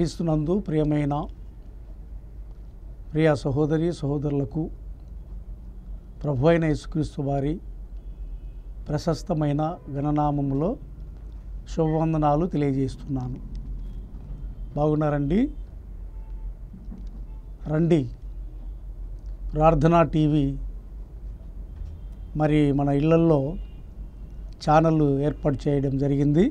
క్రీస్తునందు ప్రియమైన ప్రియ సహోదరి సహోదరులకు ప్రభు అయిన యేసుక్రీస్తు వారి ప్రశస్తమైన గణనామములో శుభవందనాలు తెలియజేస్తున్నాను బాగున్నారండి రండి ప్రార్థనా టీవీ మరి మన ఇళ్ళల్లో ఛానళ్ళు ఏర్పాటు చేయడం జరిగింది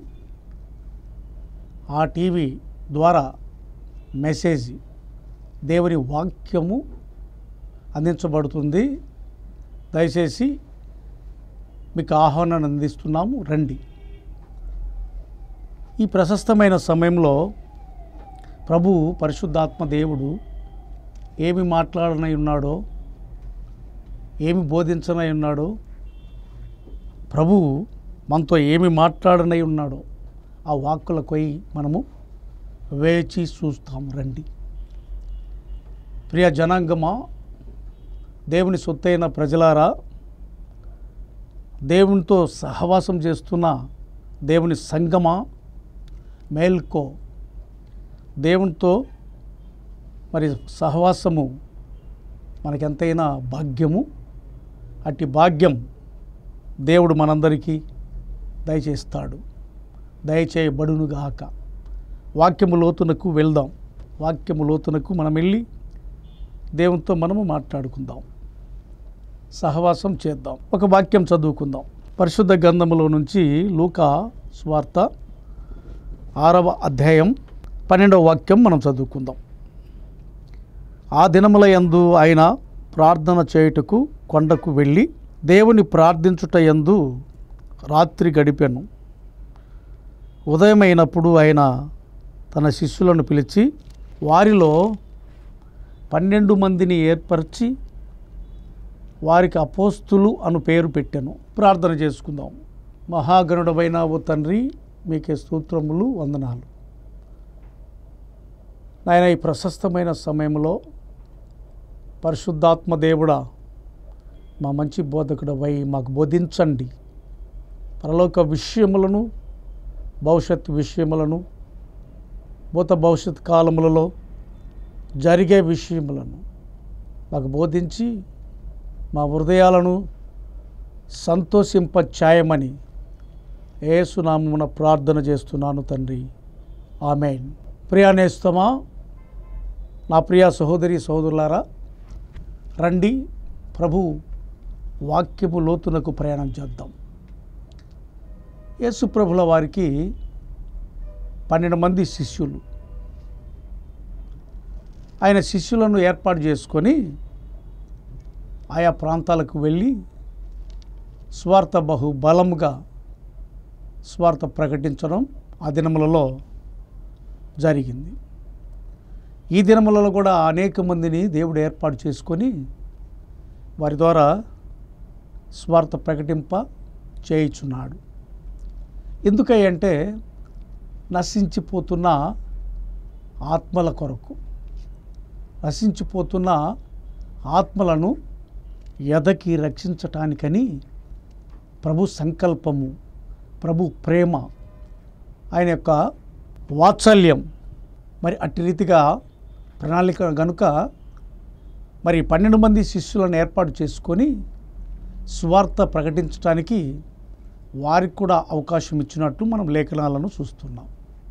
ఆ టీవీ ద్వారా మెసేజ్ దేవుని వాక్యము అందించబడుతుంది దయచేసి మీకు ఆహ్వానాన్ని అందిస్తున్నాము రండి ఈ ప్రశస్తమైన సమయంలో ప్రభు పరిశుద్ధాత్మ దేవుడు ఏమి మాట్లాడనై ఉన్నాడో ఏమి బోధించనై ఉన్నాడో ప్రభువు మనతో ఏమి మాట్లాడనై ఉన్నాడో ఆ వాక్కులకు పోయి మనము వేచి చూస్తాము రండి ప్రియ జనాంగమా దేవుని సొత్తైన ప్రజలారా దేవునితో సహవాసం చేస్తున్న దేవుని సంగమా మేల్కో దేవునితో మరి సహవాసము మనకెంతైనా భాగ్యము అట్టి భాగ్యం దేవుడు మనందరికీ దయచేస్తాడు దయచేయబడునుగాక వాక్యము లోతునకు వెళ్దాం వాక్యము లోతునకు మనం వెళ్ళి దేవునితో మనము మాట్లాడుకుందాం సహవాసం చేద్దాం ఒక వాక్యం చదువుకుందాం పరిశుద్ధ గ్రంథములో నుంచి లూకా స్వార్త ఆరవ అధ్యాయం పన్నెండవ వాక్యం మనం చదువుకుందాం ఆ దినముల యందు ఆయన ప్రార్థన చేయుటకు కొండకు వెళ్ళి దేవుని ప్రార్థించుట యందు రాత్రి గడిపాను ఉదయమైనప్పుడు ఆయన తన శిష్యులను పిలిచి వారిలో పన్నెండు మందిని ఏర్పరిచి వారికి అపోస్తులు అను పేరు పెట్టాను ప్రార్థన చేసుకుందాం మహాగణుడమైన ఓ తండ్రి మీకే స్తోత్రములు వందనాలు నాయన ఈ ప్రశస్తమైన సమయంలో పరిశుద్ధాత్మ దేవుడా మా మంచి బోధకుడవై మాకు బోధించండి పరలోక విషయములను భవిష్యత్ విషయములను భూత భవిష్యత్ కాలములలో జరిగే విషయములను మాకు బోధించి మా హృదయాలను సంతోషింపఛాయమని ఏసునామమున ప్రార్థన చేస్తున్నాను తండ్రి ఆమెన్ ప్రియానేస్తమా నా ప్రియ సహోదరి సహోదరులారా రండి ప్రభు వాక్యపు లోతునకు ప్రయాణం చేద్దాం యేసు ప్రభుల వారికి పన్నెండు మంది శిష్యులు ఆయన శిష్యులను ఏర్పాటు చేసుకొని ఆయా ప్రాంతాలకు వెళ్ళి స్వార్థ బహు బలముగా స్వార్థ ప్రకటించడం ఆ దినములలో జరిగింది ఈ దినములలో కూడా అనేక మందిని దేవుడు ఏర్పాటు చేసుకొని వారి ద్వారా స్వార్థ ప్రకటింప చేయుచున్నాడు ఎందుకంటే నశించిపోతున్న ఆత్మల కొరకు నశించిపోతున్న ఆత్మలను ఎదకి రక్షించటానికని ప్రభు సంకల్పము ప్రభు ప్రేమ ఆయన యొక్క వాత్సల్యం మరి అట్టి రీతిగా ప్రణాళిక గనుక మరి పన్నెండు మంది శిష్యులను ఏర్పాటు చేసుకొని స్వార్థ ప్రకటించడానికి వారికి కూడా అవకాశం ఇచ్చినట్టు మనం లేఖనాలను చూస్తున్నాం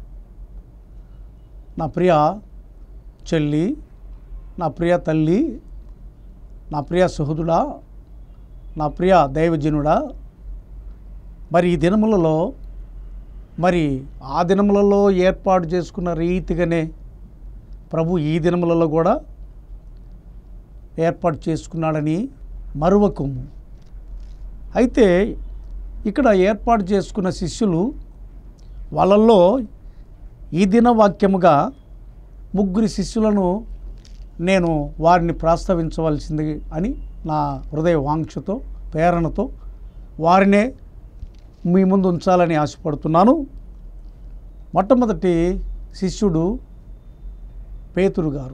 నా ప్రియ చెల్లి నా ప్రియ తల్లి నా ప్రియ సహోదుడా నా ప్రియ దైవజనుడా మరి ఈ దినములలో మరి ఆ దినములలో ఏర్పాటు చేసుకున్న రీతిగానే ప్రభు ఈ దినములలో కూడా ఏర్పాటు చేసుకున్నాడని మరువకము అయితే ఇక్కడ ఏర్పాటు చేసుకున్న శిష్యులు వాళ్ళల్లో ఈ దిన వాక్యముగా ముగ్గురి శిష్యులను నేను వారిని ప్రస్తావించవలసింది అని నా హృదయ వాంక్షతో ప్రేరణతో వారినే మీ ముందు ఉంచాలని ఆశపడుతున్నాను మొట్టమొదటి శిష్యుడు పేతురు గారు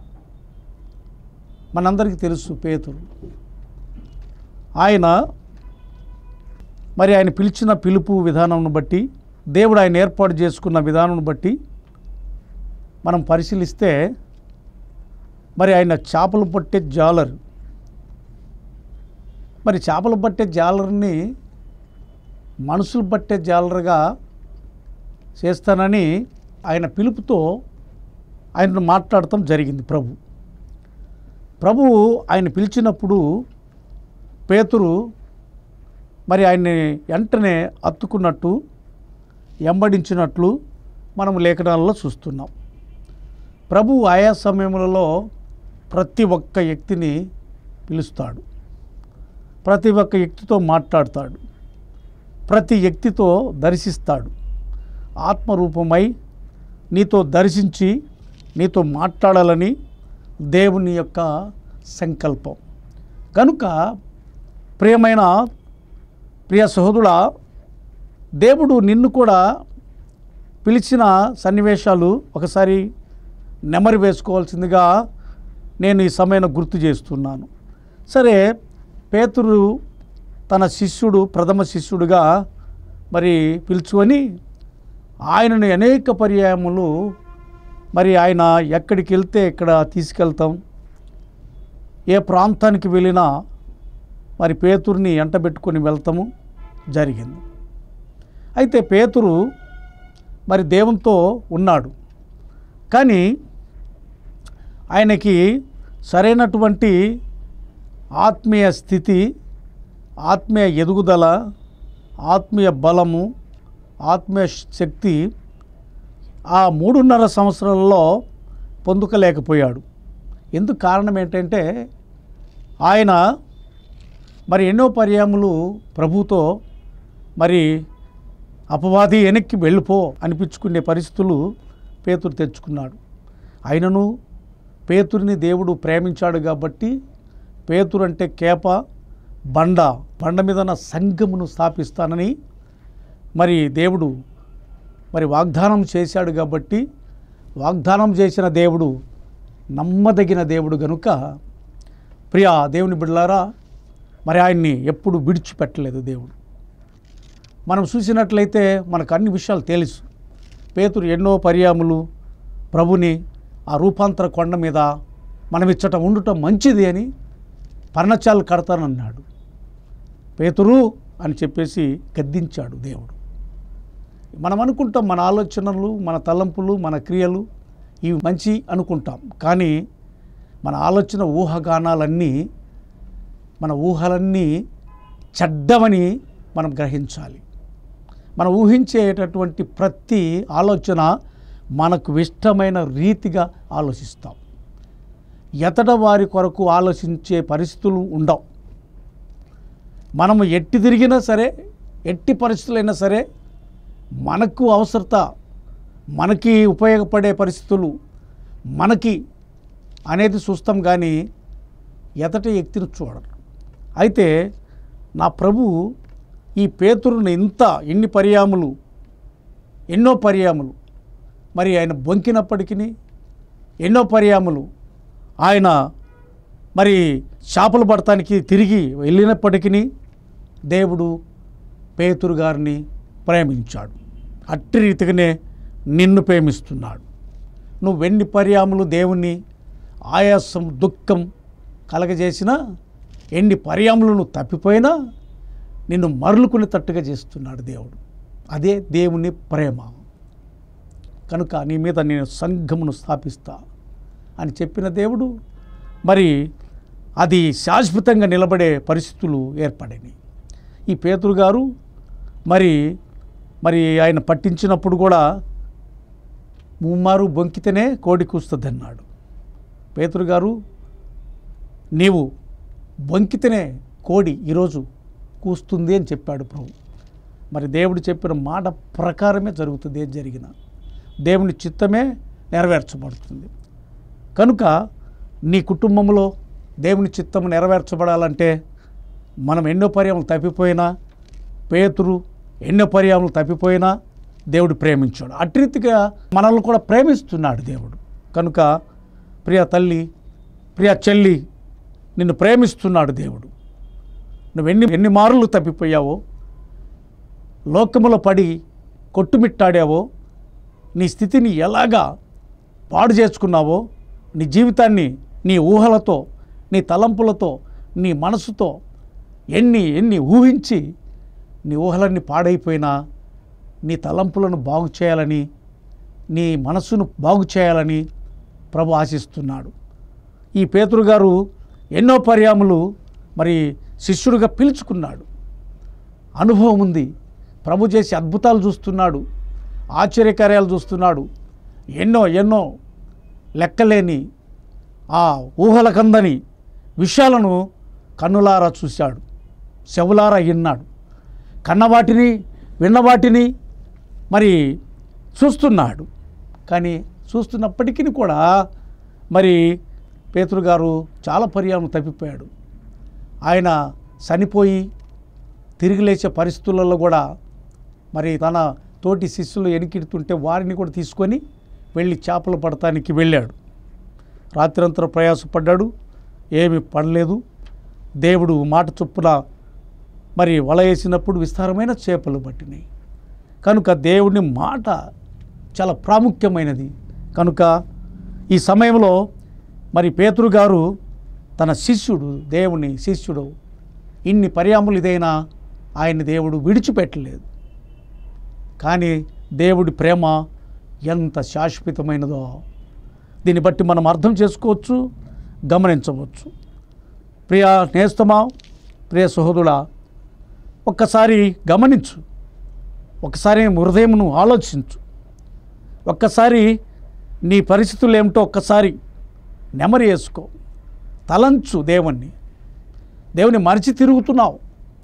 మనందరికీ తెలుసు పేతురు ఆయన మరి ఆయన పిలిచిన పిలుపు విధానం బట్టి దేవుడు ఆయన ఏర్పాటు చేసుకున్న విధానం బట్టి మనం పరిశీలిస్తే మరి ఆయన చేపలు పట్టే జాలర్ మరి చేపలు పట్టే జాలర్ని మనుషులు పట్టే జాలర్గా చేస్తానని ఆయన పిలుపుతో ఆయనను మాట్లాడటం జరిగింది ప్రభు ప్రభువు ఆయన పిలిచినప్పుడు పేతురు మరి ఆయన్ని వెంటనే అత్తుకున్నట్టు ఎంబడించినట్లు మనం లేఖనాల్లో చూస్తున్నాం ప్రభు ఆయా సమయములలో ప్రతి ఒక్క వ్యక్తిని పిలుస్తాడు ప్రతి ఒక్క వ్యక్తితో మాట్లాడతాడు ప్రతి వ్యక్తితో దర్శిస్తాడు ఆత్మరూపమై నీతో దర్శించి నీతో మాట్లాడాలని దేవుని యొక్క సంకల్పం కనుక ప్రియమైన ప్రియ సహోదరుడా దేవుడు నిన్ను కూడా పిలిచిన సన్నివేశాలు ఒకసారి నెమరు వేసుకోవాల్సిందిగా నేను ఈ సమయాన్ని గుర్తు చేస్తున్నాను సరే పేతురు తన శిష్యుడు ప్రథమ శిష్యుడిగా మరి పిలుచుకొని ఆయనను అనేక పర్యాయములు మరి ఆయన ఎక్కడికి వెళ్తే ఇక్కడ తీసుకెళ్తాం ఏ ప్రాంతానికి వెళ్ళినా మరి పేతుర్ని ఎంటబెట్టుకొని వెళ్తాము జరిగింది అయితే పేతురు మరి దేవునితో ఉన్నాడు కానీ ఆయనకి సరైనటువంటి ఆత్మీయ స్థితి ఆత్మీయ ఎదుగుదల ఆత్మీయ బలము ఆత్మీయ శక్తి ఆ మూడున్నర సంవత్సరాలలో పొందుకలేకపోయాడు ఎందుకు కారణం ఏంటంటే ఆయన మరి ఎన్నో పర్యాములు ప్రభుతో మరి అపవాది వెనక్కి వెళ్ళిపో అనిపించుకునే పరిస్థితులు పేతురు తెచ్చుకున్నాడు అయినను పేతురిని దేవుడు ప్రేమించాడు కాబట్టి పేతురు అంటే కేప బండ బండ మీద నా సంఘమును స్థాపిస్తానని మరి దేవుడు మరి వాగ్దానం చేశాడు కాబట్టి వాగ్దానం చేసిన దేవుడు నమ్మదగిన దేవుడు గనుక ప్రియ దేవుని బిడ్డలారా మరి ఆయన్ని ఎప్పుడు విడిచిపెట్టలేదు దేవుడు మనం చూసినట్లయితే మనకు అన్ని విషయాలు తెలుసు పేతురు ఎన్నో పర్యాములు ప్రభుని ఆ రూపాంతర కొండ మీద మనం ఇచ్చట ఉండటం మంచిది అని పర్ణచాలు కడతానన్నాడు పేతురు అని చెప్పేసి గద్దించాడు దేవుడు మనం అనుకుంటాం మన ఆలోచనలు మన తలంపులు మన క్రియలు ఇవి మంచి అనుకుంటాం కానీ మన ఆలోచన ఊహాగానాలన్నీ మన ఊహలన్నీ చెడ్డవని మనం గ్రహించాలి మనం ఊహించేటటువంటి ప్రతి ఆలోచన మనకు ఇష్టమైన రీతిగా ఆలోచిస్తాం ఎతడ వారి కొరకు ఆలోచించే పరిస్థితులు ఉండవు మనము ఎట్టి తిరిగినా సరే ఎట్టి పరిస్థితులైనా సరే మనకు అవసరత మనకి ఉపయోగపడే పరిస్థితులు మనకి అనేది చూస్తాం కానీ ఎదటి వ్యక్తిని చూడరు అయితే నా ప్రభు ఈ పేతురుని ఇంత ఎన్ని పర్యాములు ఎన్నో పర్యాములు మరి ఆయన బొంకినప్పటికీ ఎన్నో పర్యాములు ఆయన మరి చేపలు పడటానికి తిరిగి వెళ్ళినప్పటికీ దేవుడు పేతురు గారిని ప్రేమించాడు అట్టి రీతిగానే నిన్ను ప్రేమిస్తున్నాడు నువ్వు వెన్ని పర్యాములు దేవుణ్ణి ఆయాసం దుఃఖం కలగజేసినా ఎన్ని పర్యాములు నువ్వు తప్పిపోయినా నిన్ను మరలుకుని తట్టుగా చేస్తున్నాడు దేవుడు అదే దేవుని ప్రేమ కనుక నీ మీద నేను సంఘమును స్థాపిస్తా అని చెప్పిన దేవుడు మరి అది శాశ్వతంగా నిలబడే పరిస్థితులు ఏర్పడినాయి ఈ పేతురు గారు మరి మరి ఆయన పట్టించినప్పుడు కూడా ముమ్మారు బొంకితేనే కోడి కూస్తుంది అన్నాడు పేతురు గారు నీవు బొంకితేనే కోడి ఈరోజు కూస్తుంది అని చెప్పాడు ప్రభు మరి దేవుడు చెప్పిన మాట ప్రకారమే జరుగుతుంది ఏం జరిగిన దేవుని చిత్తమే నెరవేర్చబడుతుంది కనుక నీ కుటుంబంలో దేవుని చిత్తం నెరవేర్చబడాలంటే మనం ఎన్నో పర్యాములు తప్పిపోయినా పేతురు ఎన్నో పర్యాములు తప్పిపోయినా దేవుడు ప్రేమించాడు అటు రీతిగా మనల్ని కూడా ప్రేమిస్తున్నాడు దేవుడు కనుక ప్రియ తల్లి ప్రియ చెల్లి నిన్ను ప్రేమిస్తున్నాడు దేవుడు నువ్వు ఎన్ని ఎన్ని మారులు తప్పిపోయావో లోకములో పడి కొట్టుమిట్టాడావో నీ స్థితిని ఎలాగా పాడు చేసుకున్నావో నీ జీవితాన్ని నీ ఊహలతో నీ తలంపులతో నీ మనసుతో ఎన్ని ఎన్ని ఊహించి నీ ఊహలన్నీ పాడైపోయినా నీ తలంపులను బాగు చేయాలని నీ మనసును బాగు చేయాలని ప్రభు ఆశిస్తున్నాడు ఈ పేతురు గారు ఎన్నో పర్యాములు మరి శిష్యుడిగా పిలుచుకున్నాడు అనుభవం ఉంది ప్రభు చేసి అద్భుతాలు చూస్తున్నాడు ఆశ్చర్యకార్యాలు చూస్తున్నాడు ఎన్నో ఎన్నో లెక్కలేని ఆ ఊహలకందని విషయాలను కన్నులారా చూశాడు చెవులారా విన్నాడు కన్నవాటిని విన్నవాటిని మరి చూస్తున్నాడు కానీ చూస్తున్నప్పటికీ కూడా మరి పేతురు గారు చాలా పర్యాయం తప్పిపోయాడు ఆయన చనిపోయి తిరిగి లేచే పరిస్థితులలో కూడా మరి తన తోటి శిష్యులు ఎనికిడుతుంటే వారిని కూడా తీసుకొని వెళ్ళి చేపలు పడటానికి వెళ్ళాడు రాత్రంతా ప్రయాసపడ్డాడు ఏమి పడలేదు దేవుడు మాట చొప్పున మరి వల వేసినప్పుడు విస్తారమైన చేపలు పట్టినాయి కనుక దేవుని మాట చాలా ప్రాముఖ్యమైనది కనుక ఈ సమయంలో మరి పేతురు గారు తన శిష్యుడు దేవుని శిష్యుడు ఇన్ని పర్యాములు ఇదైనా ఆయన్ని దేవుడు విడిచిపెట్టలేదు కానీ దేవుడి ప్రేమ ఎంత శాశ్వతమైనదో దీన్ని బట్టి మనం అర్థం చేసుకోవచ్చు గమనించవచ్చు ప్రియ నేస్తమా ప్రియ సహోదరుడా ఒక్కసారి గమనించు ఒకసారి హృదయమును ఆలోచించు ఒక్కసారి నీ పరిస్థితులు ఏమిటో ఒక్కసారి నెమరు వేసుకో తలంచు దేవుణ్ణి దేవుని మరిచి తిరుగుతున్నావు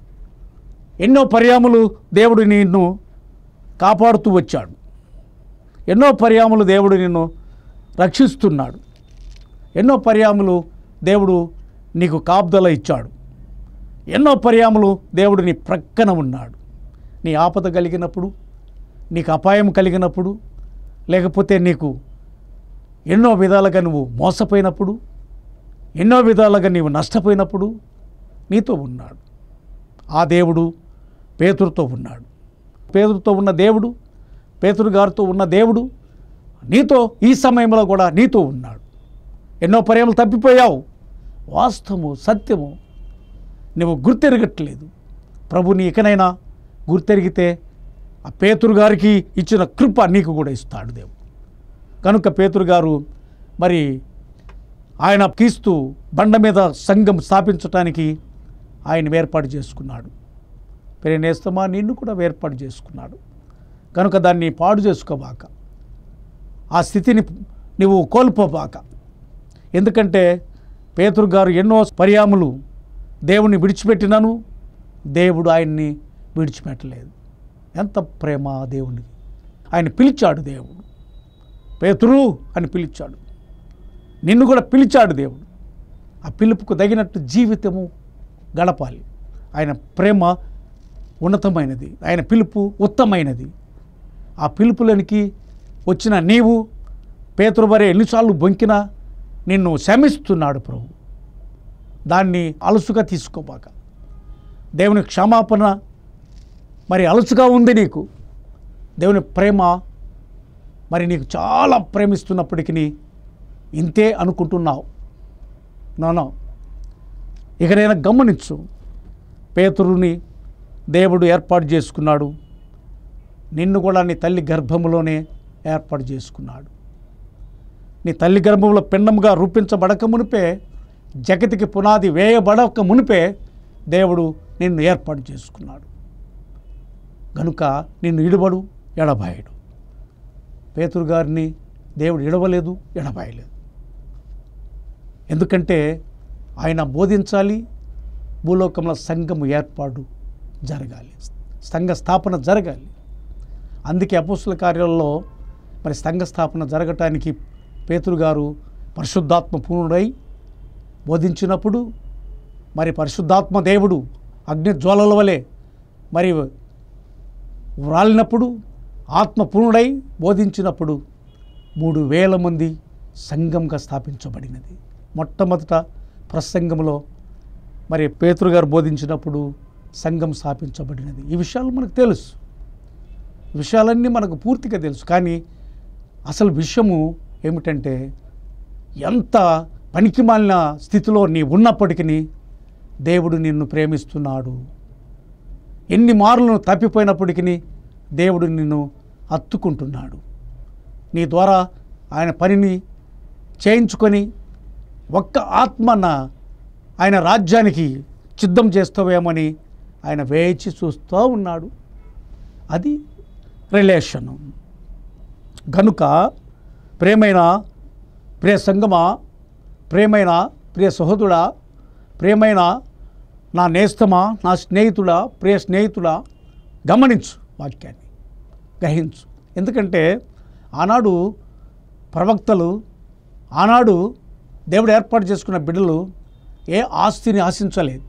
ఎన్నో పర్యాములు దేవుడు నిన్ను కాపాడుతూ వచ్చాడు ఎన్నో పర్యాములు దేవుడు నిన్ను రక్షిస్తున్నాడు ఎన్నో పర్యాములు దేవుడు నీకు కాపుదల ఇచ్చాడు ఎన్నో పర్యాములు దేవుడు నీ ప్రక్కన ఉన్నాడు నీ ఆపద కలిగినప్పుడు నీకు అపాయం కలిగినప్పుడు లేకపోతే నీకు ఎన్నో విధాలుగా నువ్వు మోసపోయినప్పుడు ఎన్నో విధాలుగా నీవు నష్టపోయినప్పుడు నీతో ఉన్నాడు ఆ దేవుడు పేతురుతో ఉన్నాడు పేతురుతో ఉన్న దేవుడు పేతురు గారితో ఉన్న దేవుడు నీతో ఈ సమయంలో కూడా నీతో ఉన్నాడు ఎన్నో పర్యాలు తప్పిపోయావు వాస్తవము సత్యము నువ్వు గుర్తెరగట్లేదు ప్రభుని ఇకనైనా గుర్తెరిగితే ఆ పేతురు గారికి ఇచ్చిన కృప నీకు కూడా ఇస్తాడు దేవుడు కనుక పేతురు గారు మరి ఆయన క్రీస్తు బండ మీద సంఘం స్థాపించటానికి ఆయన ఏర్పాటు చేసుకున్నాడు ప్రేనేస్తమా నిన్ను కూడా ఏర్పాటు చేసుకున్నాడు కనుక దాన్ని పాడు చేసుకోబాక ఆ స్థితిని నువ్వు కోల్పోబాక ఎందుకంటే పేతురు గారు ఎన్నో పర్యాములు దేవుని విడిచిపెట్టినను దేవుడు ఆయన్ని విడిచిపెట్టలేదు ఎంత ప్రేమ ఆ దేవునికి ఆయన పిలిచాడు దేవుడు పేతురు అని పిలిచాడు నిన్ను కూడా పిలిచాడు దేవుడు ఆ పిలుపుకు తగినట్టు జీవితము గడపాలి ఆయన ప్రేమ ఉన్నతమైనది ఆయన పిలుపు ఉత్తమైనది ఆ పిలుపులోనికి వచ్చిన నీవు పేతురు వరే ఎన్నిసార్లు బొంకినా నిన్ను శమిస్తున్నాడు ప్రభు దాన్ని అలసుగా తీసుకోబాక దేవుని క్షమాపణ మరి అలసుగా ఉంది నీకు దేవుని ప్రేమ మరి నీకు చాలా ప్రేమిస్తున్నప్పటికీ ఇంతే అనుకుంటున్నావు నోనో ఇకనైనా గమనించు పేతురుని దేవుడు ఏర్పాటు చేసుకున్నాడు నిన్ను కూడా నీ తల్లి గర్భములోనే ఏర్పాటు చేసుకున్నాడు నీ తల్లి గర్భంలో పిండముగా రూపించబడక మునిపే జగతికి పునాది వేయబడక మునిపే దేవుడు నిన్ను ఏర్పాటు చేసుకున్నాడు గనుక నిన్ను ఇడబడు ఎడబాయడు పేతురు గారిని దేవుడు ఇడవలేదు ఎడబాయలేదు ఎందుకంటే ఆయన బోధించాలి భూలోకంలో సంఘము ఏర్పాటు జరగాలి సంఘ స్థాపన జరగాలి అందుకే అపోస్తుల కార్యాలలో మరి సంఘ స్థాపన జరగటానికి పేతురు గారు పరిశుద్ధాత్మ పూర్ణుడై బోధించినప్పుడు మరి పరిశుద్ధాత్మ దేవుడు అగ్ని జ్వాలల వలె మరి వ్రాలినప్పుడు ఆత్మ పూర్ణుడై బోధించినప్పుడు మూడు వేల మంది సంఘంగా స్థాపించబడినది మొట్టమొదట ప్రసంగంలో మరి పేతురు గారు బోధించినప్పుడు సంఘం స్థాపించబడినది ఈ విషయాలు మనకు తెలుసు ఈ విషయాలన్నీ మనకు పూర్తిగా తెలుసు కానీ అసలు విషయము ఏమిటంటే ఎంత పనికిమాలిన స్థితిలో నీ ఉన్నప్పటికీ దేవుడు నిన్ను ప్రేమిస్తున్నాడు ఎన్ని మార్లు తప్పిపోయినప్పటికీ దేవుడు నిన్ను హత్తుకుంటున్నాడు నీ ద్వారా ఆయన పనిని చేయించుకొని ఒక్క ఆత్మన ఆయన రాజ్యానికి సిద్ధం చేస్తావేమని ఆయన వేచి చూస్తూ ఉన్నాడు అది రిలేషను గనుక ప్రేమైన ప్రియ సంగమా ప్రేమైన ప్రియ సహోదరుడా ప్రేమైన నా నేస్తమా నా స్నేహితుడా ప్రియ స్నేహితుడా గమనించు వాక్యాన్ని గ్రహించు ఎందుకంటే ఆనాడు ప్రవక్తలు ఆనాడు దేవుడు ఏర్పాటు చేసుకున్న బిడ్డలు ఏ ఆస్తిని ఆశించలేదు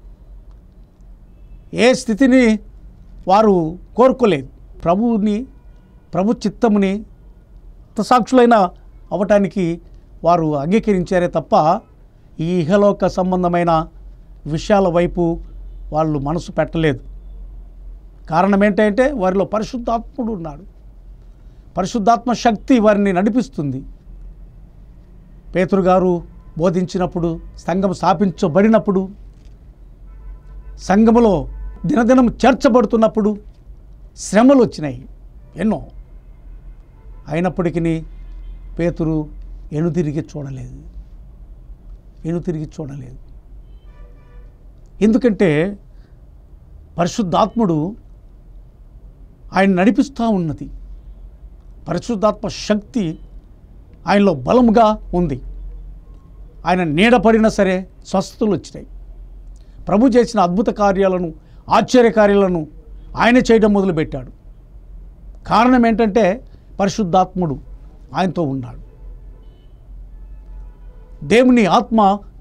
ఏ స్థితిని వారు కోరుకోలేదు ప్రభువుని ప్రభు చిత్తముని సాక్షులైన అవటానికి వారు అంగీకరించారే తప్ప ఈ ఇహలోక సంబంధమైన విషయాల వైపు వాళ్ళు మనసు పెట్టలేదు కారణం ఏంటంటే వారిలో పరిశుద్ధాత్ముడు ఉన్నాడు పరిశుద్ధాత్మ శక్తి వారిని నడిపిస్తుంది పేతురు గారు బోధించినప్పుడు సంఘం స్థాపించబడినప్పుడు సంఘములో దినదినం చేర్చబడుతున్నప్పుడు శ్రమలు వచ్చినాయి ఎన్నో అయినప్పటికీ పేతురు ఎనుతిరిగి చూడలేదు ఎనుతిరిగి చూడలేదు ఎందుకంటే పరిశుద్ధాత్ముడు ఆయన నడిపిస్తూ ఉన్నది పరిశుద్ధాత్మ శక్తి ఆయనలో బలముగా ఉంది ఆయన నీడపడినా సరే స్వస్థతలు వచ్చినాయి ప్రభు చేసిన అద్భుత కార్యాలను ఆశ్చర్య కార్యాలను ఆయన చేయడం మొదలుపెట్టాడు కారణం ఏంటంటే పరిశుద్ధాత్ముడు ఆయనతో ఉన్నాడు దేవుని ఆత్మ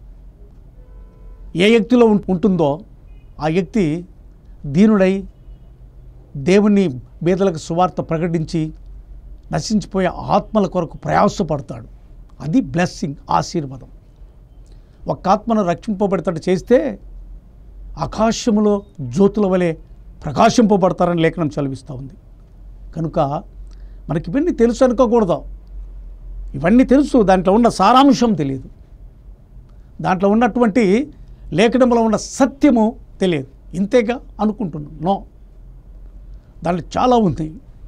ఏ వ్యక్తిలో ఉం- ఉంటుందో ఆ వ్యక్తి దీనుడై దేవుని బీదలకు సువార్త ప్రకటించి నశించిపోయే ఆత్మల కొరకు ప్రయాసపడతాడు అది బ్లెస్సింగ్ ఆశీర్వాదం ఒక ఆత్మను రక్షింపబడతాడు చేస్తే ఆకాశములో జ్యోతుల వలె ప్రకాశింపబడతారని లేఖనం చదివిస్తూ ఉంది కనుక మనకి ఇవన్నీ తెలుసు అనుకోకూడదు ఇవన్నీ తెలుసు దాంట్లో ఉన్న సారాంశం తెలియదు దాంట్లో ఉన్నటువంటి లేఖనంలో ఉన్న సత్యము తెలియదు ఇంతేగా అనుకుంటున్నాం నో దాంట్లో చాలా ఉంది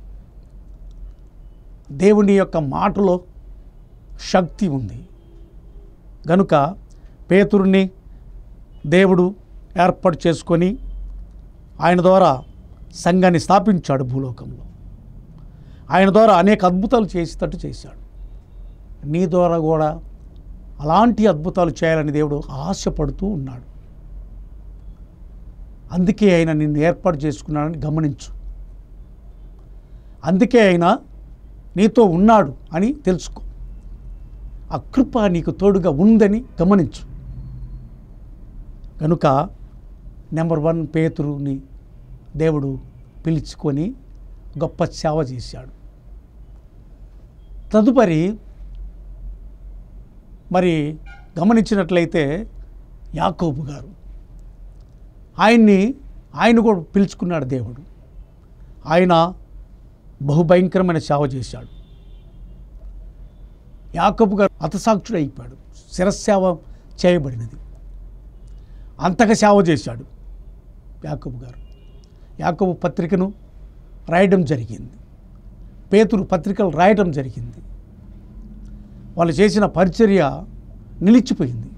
దేవుని యొక్క మాటలో శక్తి ఉంది గనుక పేతురుని దేవుడు ఏర్పాటు చేసుకొని ఆయన ద్వారా సంఘాన్ని స్థాపించాడు భూలోకంలో ఆయన ద్వారా అనేక అద్భుతాలు చేసేటట్టు చేశాడు నీ ద్వారా కూడా అలాంటి అద్భుతాలు చేయాలని దేవుడు ఆశపడుతూ ఉన్నాడు అందుకే ఆయన నిన్ను ఏర్పాటు చేసుకున్నాడని గమనించు అందుకే ఆయన నీతో ఉన్నాడు అని తెలుసుకో ఆ కృప నీకు తోడుగా ఉందని గమనించు కనుక నెంబర్ వన్ పేతురుని దేవుడు పిలుచుకొని గొప్ప సేవ చేశాడు తదుపరి మరి గమనించినట్లయితే యాకోబు గారు ఆయన్ని ఆయన కూడా పిలుచుకున్నాడు దేవుడు ఆయన బహుభయంకరమైన సేవ చేశాడు యాకబు గారు హతసాక్షుడు అయిపోయాడు శిరస్సేవ చేయబడినది అంతగా సేవ చేశాడు యాకబు గారు యాకబు పత్రికను రాయడం జరిగింది పేతురు పత్రికలు రాయడం జరిగింది వాళ్ళు చేసిన పరిచర్య నిలిచిపోయింది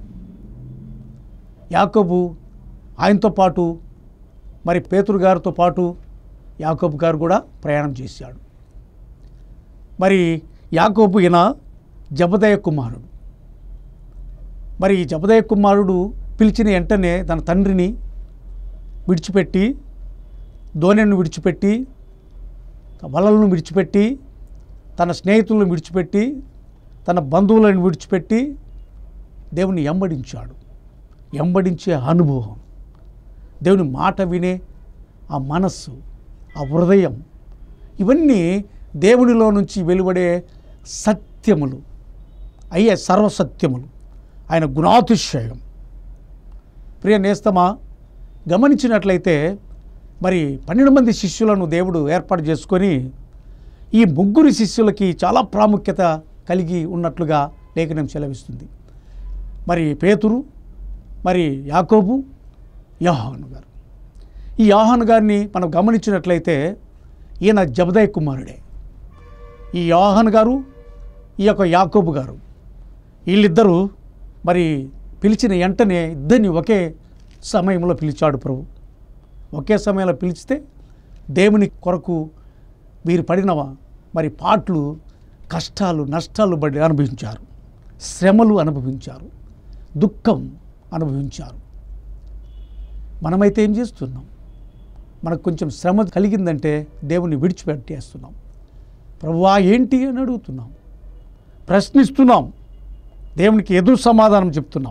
యాకబు ఆయనతో పాటు మరి పేతురు గారితో పాటు యాకోబు గారు కూడా ప్రయాణం చేశాడు మరి యాకోబు ఈయన జబదయ కుమారుడు మరి ఈ జబదయ కుమారుడు పిలిచిన వెంటనే తన తండ్రిని విడిచిపెట్టి ధోనిని విడిచిపెట్టి వలలను విడిచిపెట్టి తన స్నేహితులను విడిచిపెట్టి తన బంధువులను విడిచిపెట్టి దేవుని ఎంబడించాడు ఎంబడించే అనుభవం దేవుని మాట వినే ఆ మనస్సు ఆ హృదయం ఇవన్నీ దేవునిలో నుంచి వెలువడే సత్యములు అయ్యే సర్వసత్యములు ఆయన గుణాతిశయం ప్రియ నేస్తమా గమనించినట్లయితే మరి పన్నెండు మంది శిష్యులను దేవుడు ఏర్పాటు చేసుకొని ఈ ముగ్గురు శిష్యులకి చాలా ప్రాముఖ్యత కలిగి ఉన్నట్లుగా లేఖనం సెలవిస్తుంది మరి పేతురు మరి యాకోబు యోహాను గారు ఈ యోహాను గారిని మనం గమనించినట్లయితే ఈయన జబదయ్ కుమారుడే ఈ యోహాను గారు ఈ యొక్క యాకోబు గారు వీళ్ళిద్దరూ మరి పిలిచిన వెంటనే ఇద్దరిని ఒకే సమయంలో పిలిచాడు ప్రభు ఒకే సమయంలో పిలిచితే దేవుని కొరకు వీరు పడిన మరి పాటలు కష్టాలు నష్టాలు బడి అనుభవించారు శ్రమలు అనుభవించారు దుఃఖం అనుభవించారు మనమైతే ఏం చేస్తున్నాం మనకు కొంచెం శ్రమ కలిగిందంటే దేవుని విడిచిపెట్టేస్తున్నాం ప్రభువా ఏంటి అని అడుగుతున్నాం ప్రశ్నిస్తున్నాం దేవునికి ఎదురు సమాధానం చెప్తున్నాం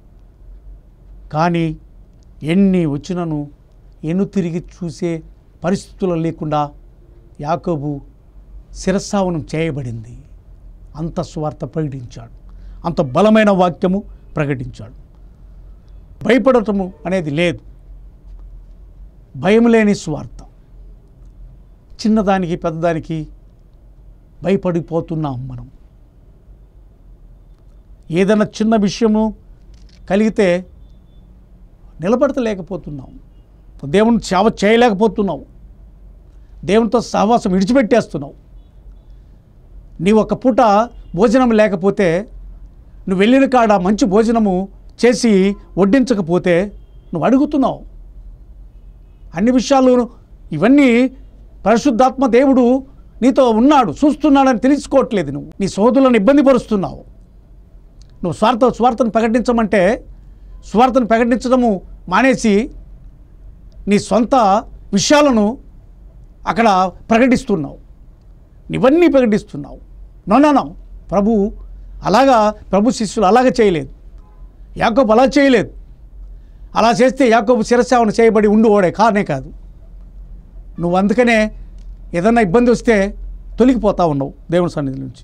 కానీ ఎన్ని వచ్చినను ఎన్ను తిరిగి చూసే పరిస్థితులు లేకుండా యాకోబు శిరస్సావనం చేయబడింది అంత స్వార్థ ప్రకటించాడు అంత బలమైన వాక్యము ప్రకటించాడు భయపడటము అనేది లేదు భయం లేని స్వార్థ చిన్నదానికి పెద్దదానికి భయపడిపోతున్నాం మనం ఏదైనా చిన్న విషయము కలిగితే నిలబడతలేకపోతున్నాం దేవుని సేవ చేయలేకపోతున్నావు దేవునితో సహవాసం విడిచిపెట్టేస్తున్నావు నీ ఒక పూట భోజనం లేకపోతే నువ్వు వెళ్ళిన కాడ మంచి భోజనము చేసి వడ్డించకపోతే నువ్వు అడుగుతున్నావు అన్ని విషయాలు ఇవన్నీ పరిశుద్ధాత్మ దేవుడు నీతో ఉన్నాడు చూస్తున్నాడని తెలుసుకోవట్లేదు నువ్వు నీ సోదరులను ఇబ్బంది పరుస్తున్నావు నువ్వు స్వార్థ స్వార్థను ప్రకటించమంటే స్వార్థను ప్రకటించడము మానేసి నీ సొంత విషయాలను అక్కడ ప్రకటిస్తున్నావు ఇవన్నీ ప్రకటిస్తున్నావు నో నో నో ప్రభు అలాగా ప్రభు శిష్యులు అలాగ చేయలేదు యాకోబు అలా చేయలేదు అలా చేస్తే యాకోబు శిరస్సేవన చేయబడి ఉండిపోడే కానే కాదు నువ్వు అందుకనే ఏదన్నా ఇబ్బంది వస్తే తొలగిపోతా ఉన్నావు దేవుని సన్నిధి నుంచి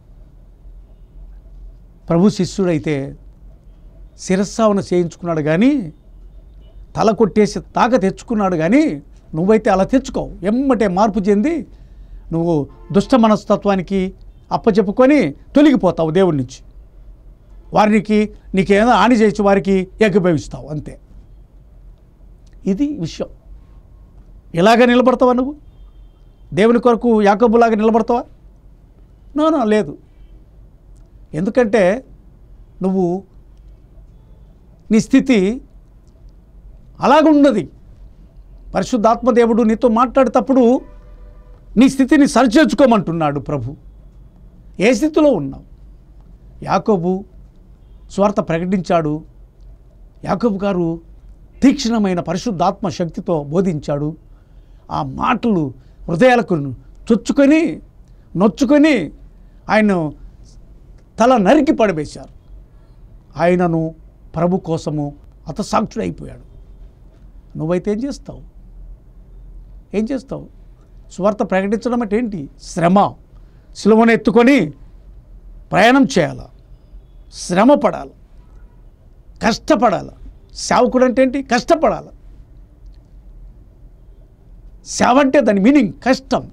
ప్రభు శిష్యుడైతే శిరస్సావన చేయించుకున్నాడు కానీ తల కొట్టేసి తాక తెచ్చుకున్నాడు కానీ నువ్వైతే అలా తెచ్చుకోవు ఎమ్మటే మార్పు చెంది నువ్వు దుష్ట మనస్తత్వానికి అప్పచెప్పుకొని తొలగిపోతావు దేవుడి నుంచి వారికి నీకేదో హాని చేసి వారికి ఏకీభవిస్తావు అంతే ఇది విషయం ఇలాగ నిలబడతావా నువ్వు దేవుని కొరకు యాకబులాగా నిలబడతావా నో నో లేదు ఎందుకంటే నువ్వు నీ స్థితి అలాగున్నది పరిశుద్ధాత్మ దేవుడు నీతో మాట్లాడేటప్పుడు నీ స్థితిని సరిచేర్చుకోమంటున్నాడు ప్రభు ఏ స్థితిలో ఉన్నావు యాకోబు స్వార్థ ప్రకటించాడు యాకోబు గారు తీక్షణమైన పరిశుద్ధాత్మ శక్తితో బోధించాడు ఆ మాటలు హృదయాలకు చొచ్చుకొని నొచ్చుకొని ఆయన తల నరికి పడవేశారు ఆయనను ప్రభు కోసము హతసాక్షుడైపోయాడు నువ్వైతే ఏం చేస్తావు ఏం చేస్తావు స్వార్థ ప్రకటించడం అంటే ఏంటి శ్రమ సులువను ఎత్తుకొని ప్రయాణం చేయాలి శ్రమ పడాలి కష్టపడాలి సేవకుడు అంటే ఏంటి కష్టపడాలి సేవ అంటే దాని మీనింగ్ కష్టం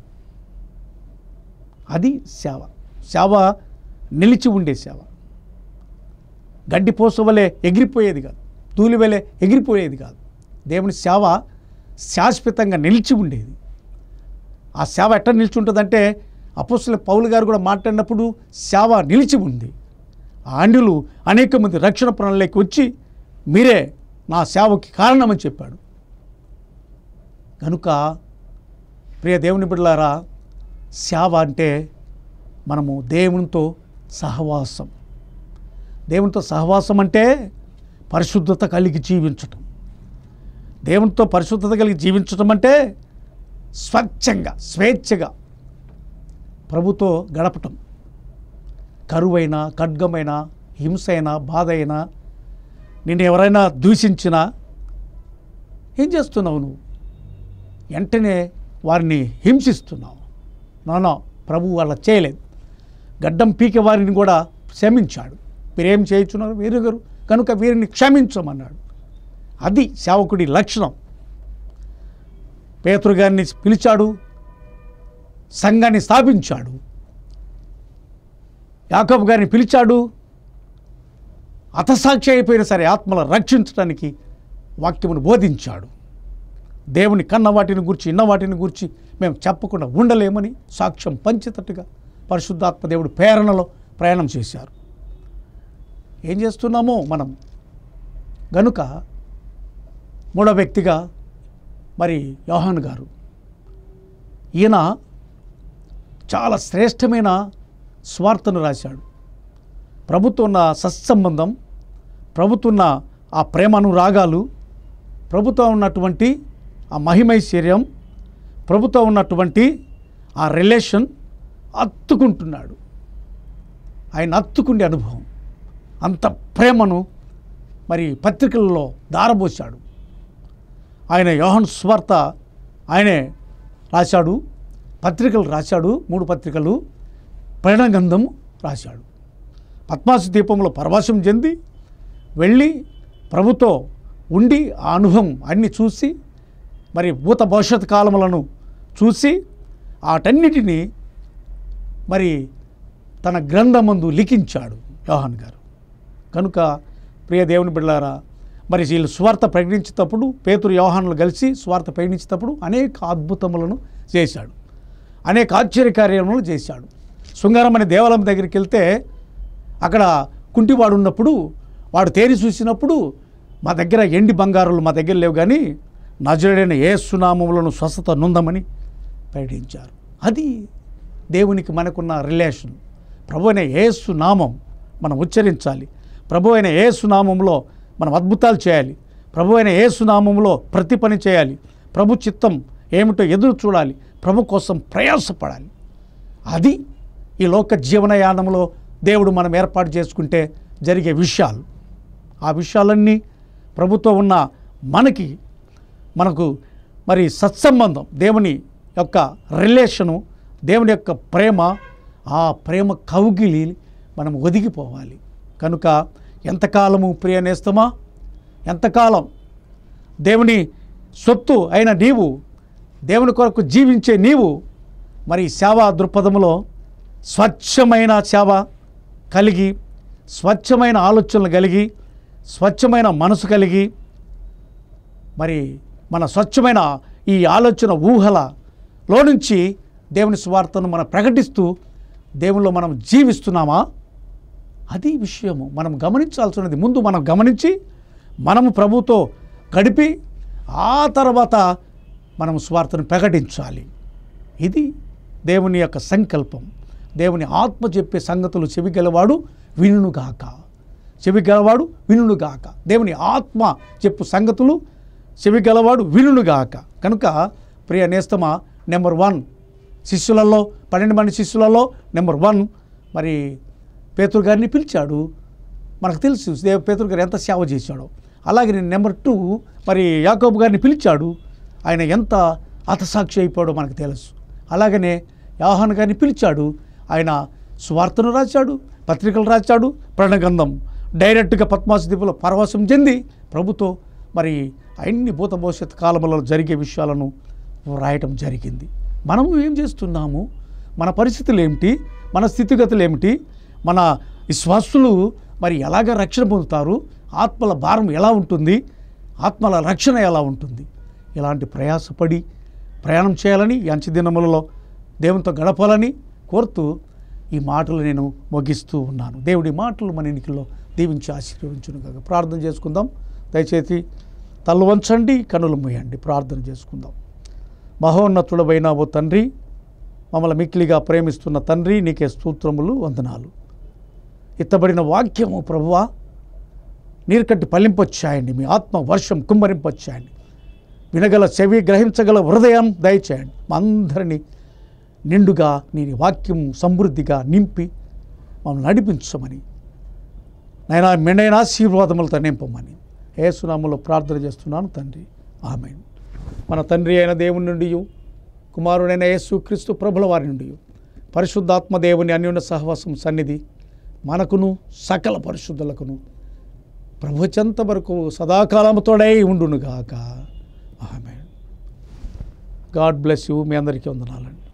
అది సేవ సేవ నిలిచి ఉండే సేవ గడ్డి పోస వలె ఎగిరిపోయేది కాదు తూలి వలె ఎగిరిపోయేది కాదు దేవుని సేవ శాశ్వతంగా నిలిచి ఉండేది ఆ సేవ ఎట్లా నిలిచి ఉంటుందంటే అపోస్తుల పౌలు గారు కూడా మాట్లాడినప్పుడు సేవ నిలిచి ఉంది ఆండ్యులు అనేక మంది రక్షణ ప్రణాళికి వచ్చి మీరే నా సేవకి కారణమని చెప్పాడు కనుక ప్రియ దేవుని బిడ్డలారా సేవ అంటే మనము దేవునితో సహవాసం దేవునితో సహవాసం అంటే పరిశుద్ధత కలిగి జీవించటం దేవునితో పరిశుద్ధత కలిగి జీవించటం అంటే స్వచ్ఛంగా స్వేచ్ఛగా ప్రభుతో గడపటం కరువైన ఖడ్గమైన హింస అయినా బాధ అయినా నిన్ను ఎవరైనా దూషించినా ఏం చేస్తున్నావు నువ్వు వెంటనే వారిని హింసిస్తున్నావు నానా ప్రభు వాళ్ళ చేయలేదు గడ్డం పీకే వారిని కూడా క్షమించాడు మీరేం చేయించున్నారు వీరుగారు కనుక వీరిని క్షమించమన్నాడు అది సేవకుడి లక్షణం పేతురు గారిని పిలిచాడు సంఘాన్ని స్థాపించాడు యాకబ్ గారిని పిలిచాడు అతసాక్షి అయిపోయిన సరే ఆత్మల రక్షించడానికి వాక్యమును బోధించాడు దేవుని కన్న వాటిని గురించి ఇన్న వాటిని గురించి మేము చెప్పకుండా ఉండలేమని సాక్ష్యం పంచేటట్టుగా పరిశుద్ధాత్మ దేవుడు ప్రేరణలో ప్రయాణం చేశారు ఏం చేస్తున్నామో మనం గనుక మూడో వ్యక్తిగా మరి యోహాన్ గారు ఈయన చాలా శ్రేష్టమైన స్వార్థను రాశాడు ప్రభుత్వం ఉన్న సత్సంబంధం ప్రభుత్వం ఉన్న ఆ ప్రేమానురాగాలు ప్రభుత్వం ఉన్నటువంటి ఆ మహిమైశ్వర్యం ప్రభుత్వం ఉన్నటువంటి ఆ రిలేషన్ అత్తుకుంటున్నాడు ఆయన అత్తుకుండే అనుభవం అంత ప్రేమను మరి పత్రికలలో దారబోశాడు ఆయన యోహన్ స్వార్త ఆయనే రాశాడు పత్రికలు రాశాడు మూడు పత్రికలు ప్రణగంధం రాశాడు పద్మాసు దీపంలో పరవశం చెంది వెళ్ళి ప్రభుతో ఉండి ఆ అనుభవం అన్ని చూసి మరి భూత భవిష్యత్ కాలములను చూసి వాటన్నిటినీ మరి తన గ్రంథమందు లిఖించాడు యోహాన్ గారు కనుక ప్రియ దేవుని బిడ్డారా మరి వీళ్ళు స్వార్థ ప్రకటించేటప్పుడు పేతురు యోహానులు కలిసి స్వార్థ ప్రకటించేటప్పుడు అనేక అద్భుతములను చేశాడు అనేక ఆశ్చర్యకార్యములు చేశాడు శృంగారం అనే దేవాలయం దగ్గరికి వెళ్తే అక్కడ కుంటివాడు ఉన్నప్పుడు వాడు తేరి చూసినప్పుడు మా దగ్గర ఎండి బంగారులు మా దగ్గర లేవు కానీ నజరుడైన ఏ సునామములను స్వస్థత నొందమని ప్రకటించారు అది దేవునికి మనకున్న రిలేషన్ ప్రభు అయిన ఏసు నామం మనం ఉచ్చరించాలి ప్రభు అయిన ఏసు నామంలో మనం అద్భుతాలు చేయాలి ప్రభు అయిన ఏసు నామంలో ప్రతి పని చేయాలి ప్రభు చిత్తం ఏమిటో ఎదురు చూడాలి ప్రభు కోసం ప్రయాసపడాలి అది ఈ లోక జీవనయానంలో దేవుడు మనం ఏర్పాటు చేసుకుంటే జరిగే విషయాలు ఆ విషయాలన్నీ ప్రభుత్వం ఉన్న మనకి మనకు మరి సత్సంబంధం దేవుని యొక్క రిలేషను దేవుని యొక్క ప్రేమ ఆ ప్రేమ కౌగిలి మనం ఒదిగిపోవాలి కనుక ఎంతకాలము ప్రియ నేస్తమా ఎంతకాలం దేవుని సొత్తు అయిన నీవు దేవుని కొరకు జీవించే నీవు మరి సేవా దృక్పథంలో స్వచ్ఛమైన సేవ కలిగి స్వచ్ఛమైన ఆలోచనలు కలిగి స్వచ్ఛమైన మనసు కలిగి మరి మన స్వచ్ఛమైన ఈ ఆలోచన ఊహలలో నుంచి దేవుని స్వార్థను మనం ప్రకటిస్తూ దేవునిలో మనం జీవిస్తున్నామా అది విషయము మనం గమనించాల్సినది ముందు మనం గమనించి మనము ప్రభుతో గడిపి ఆ తర్వాత మనం స్వార్థను ప్రకటించాలి ఇది దేవుని యొక్క సంకల్పం దేవుని ఆత్మ చెప్పే సంగతులు చెవిగలవాడు వినుగాక చెవిగలవాడు వినుగాక దేవుని ఆత్మ చెప్పు సంగతులు చెవిగలవాడు వినుగాక కనుక ప్రియ నేస్తమా నెంబర్ వన్ శిష్యులలో పన్నెండు మంది శిష్యులలో నెంబర్ వన్ మరి పేతురు గారిని పిలిచాడు మనకు తెలుసు దేవ పేతురు గారు ఎంత సేవ చేశాడో అలాగే నేను నెంబర్ టూ మరి యాకోబు గారిని పిలిచాడు ఆయన ఎంత అతసాక్షి అయిపోయాడో మనకు తెలుసు అలాగనే యాహాన్ గారిని పిలిచాడు ఆయన స్వార్థను రాశాడు పత్రికలు రాశాడు ప్రణగంధం డైరెక్ట్గా పద్మాసు దీపులో పరవశం చెంది ప్రభుతో మరి అన్ని భూత భవిష్యత్ కాలంలో జరిగే విషయాలను రాయటం జరిగింది మనము ఏం చేస్తున్నాము మన పరిస్థితులు ఏమిటి మన స్థితిగతులు ఏమిటి మన విశ్వాసులు మరి ఎలాగ రక్షణ పొందుతారు ఆత్మల భారం ఎలా ఉంటుంది ఆత్మల రక్షణ ఎలా ఉంటుంది ఇలాంటి ప్రయాసపడి ప్రయాణం చేయాలని ఈ అంచె దినములలో దేవునితో గడపాలని కోరుతూ ఈ మాటలు నేను ముగిస్తూ ఉన్నాను దేవుడి మాటలు మన ఎన్నికల్లో దీవించి ఆశీర్వదించును కాక ప్రార్థన చేసుకుందాం దయచేసి తల్లు వంచండి కనులు మూయండి ప్రార్థన చేసుకుందాం మహోన్నతుడమైన ఓ తండ్రి మమ్మల్ని మిక్కిలిగా ప్రేమిస్తున్న తండ్రి నీకే స్తోత్రములు వందనాలు ఎత్తబడిన వాక్యము ప్రభువా నీరు కట్టి పల్లింపొచ్చాయండి మీ ఆత్మ వర్షం కుమ్మరింపొచ్చాయండి వినగల చెవి గ్రహించగల హృదయం దయచేయండి మా అందరినీ నిండుగా నీ వాక్యం సమృద్ధిగా నింపి మమ్మల్ని నడిపించమని నైనా మెండైన ఆశీర్వాదములతో నింపమని ఏసునామంలో ప్రార్థన చేస్తున్నాను తండ్రి ఆమె మన తండ్రి అయిన దేవుని నుండి కుమారుడైన యేసు క్రీస్తు ప్రభుల వారి నుండి పరిశుద్ధాత్మ దేవుని అన్యోన్య సహవాసం సన్నిధి మనకును సకల పరిశుద్ధులకును ప్రభుత్వంత వరకు సదాకాలముతోడై ఉండునుగాక ఆమె గాడ్ బ్లెస్ యూ మీ అందరికీ వందనాలండి